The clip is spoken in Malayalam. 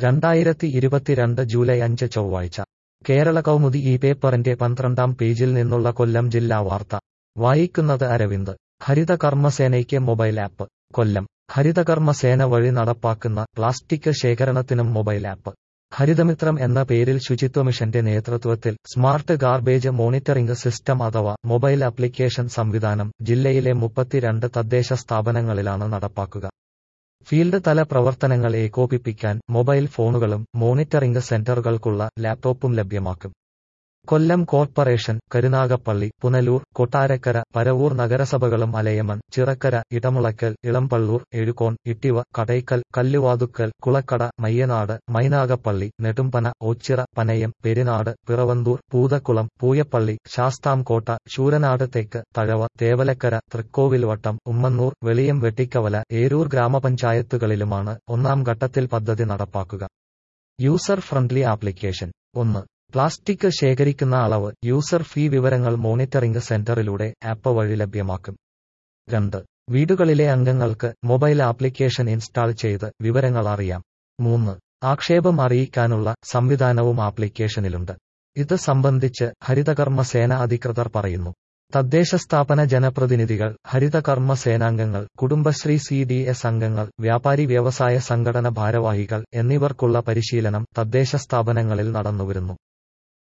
രണ്ടായിരത്തി ഇരുപത്തിരണ്ട് ജൂലൈ അഞ്ച് ചൊവ്വാഴ്ച കേരള കൗമുദി ഈ പേപ്പറിന്റെ പന്ത്രണ്ടാം പേജിൽ നിന്നുള്ള കൊല്ലം ജില്ലാ വാർത്ത വായിക്കുന്നത് അരവിന്ദ് ഹരിത കർമ്മസേനയ്ക്ക് മൊബൈൽ ആപ്പ് കൊല്ലം ഹരിതകർമ്മസേന വഴി നടപ്പാക്കുന്ന പ്ലാസ്റ്റിക് ശേഖരണത്തിനും മൊബൈൽ ആപ്പ് ഹരിതമിത്രം എന്ന പേരിൽ ശുചിത്വ മിഷന്റെ നേതൃത്വത്തിൽ സ്മാർട്ട് ഗാർബേജ് മോണിറ്ററിംഗ് സിസ്റ്റം അഥവാ മൊബൈൽ ആപ്ലിക്കേഷൻ സംവിധാനം ജില്ലയിലെ മുപ്പത്തിരണ്ട് തദ്ദേശ സ്ഥാപനങ്ങളിലാണ് നടപ്പാക്കുക ഫീൽഡ് തല പ്രവർത്തനങ്ങൾ ഏകോപിപ്പിക്കാൻ മൊബൈൽ ഫോണുകളും മോണിറ്ററിംഗ് സെന്ററുകൾക്കുള്ള ലാപ്ടോപ്പും ലഭ്യമാക്കും കൊല്ലം കോർപ്പറേഷൻ കരുനാഗപ്പള്ളി പുനലൂർ കൊട്ടാരക്കര പരവൂർ നഗരസഭകളും അലയമൺ ചിറക്കര ഇടമുളയ്ക്കൽ ഇളമ്പള്ളൂർ എഴുകോൺ ഇട്ടിവ കടയ്ക്കൽ കല്ലുവാതുക്കൽ കുളക്കട മയ്യനാട് മൈനാഗപ്പള്ളി നെടുമ്പന ഓച്ചിറ പനയം പെരിനാട് പിറവന്തൂർ പൂതക്കുളം പൂയപ്പള്ളി ശാസ്താംകോട്ട ശൂരനാട് തെക്ക് തഴവ തേവലക്കര തൃക്കോവിൽവട്ടം ഉമ്മന്നൂർ വെളിയം വെട്ടിക്കവല ഏരൂർ ഗ്രാമപഞ്ചായത്തുകളിലുമാണ് ഒന്നാം ഘട്ടത്തിൽ പദ്ധതി നടപ്പാക്കുക യൂസർ ഫ്രണ്ട്ലി ആപ്ലിക്കേഷൻ ഒന്ന് പ്ലാസ്റ്റിക് ശേഖരിക്കുന്ന അളവ് യൂസർ ഫീ വിവരങ്ങൾ മോണിറ്ററിംഗ് സെന്ററിലൂടെ ആപ്പ് വഴി ലഭ്യമാക്കും രണ്ട് വീടുകളിലെ അംഗങ്ങൾക്ക് മൊബൈൽ ആപ്ലിക്കേഷൻ ഇൻസ്റ്റാൾ ചെയ്ത് വിവരങ്ങൾ അറിയാം മൂന്ന് ആക്ഷേപം അറിയിക്കാനുള്ള സംവിധാനവും ആപ്ലിക്കേഷനിലുണ്ട് ഇത് സംബന്ധിച്ച് ഹരിതകർമ്മ സേന അധികൃതർ പറയുന്നു തദ്ദേശ സ്ഥാപന ജനപ്രതിനിധികൾ ഹരിതകർമ്മ സേനാംഗങ്ങൾ കുടുംബശ്രീ സി ഡി എസ് അംഗങ്ങൾ വ്യാപാരി വ്യവസായ സംഘടന ഭാരവാഹികൾ എന്നിവർക്കുള്ള പരിശീലനം തദ്ദേശ സ്ഥാപനങ്ങളിൽ നടന്നുവരുന്നു